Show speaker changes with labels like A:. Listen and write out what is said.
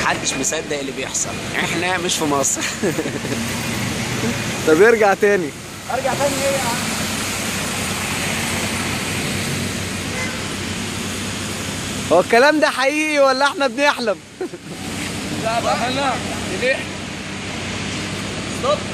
A: محدش مصدق اللي بيحصل احنا مش في مصر
B: طب ارجع تاني
A: ارجع تاني ايه يا عم
B: هو الكلام ده حقيقي ولا احنا بنحلم
A: لا بقى انا ليه ستوب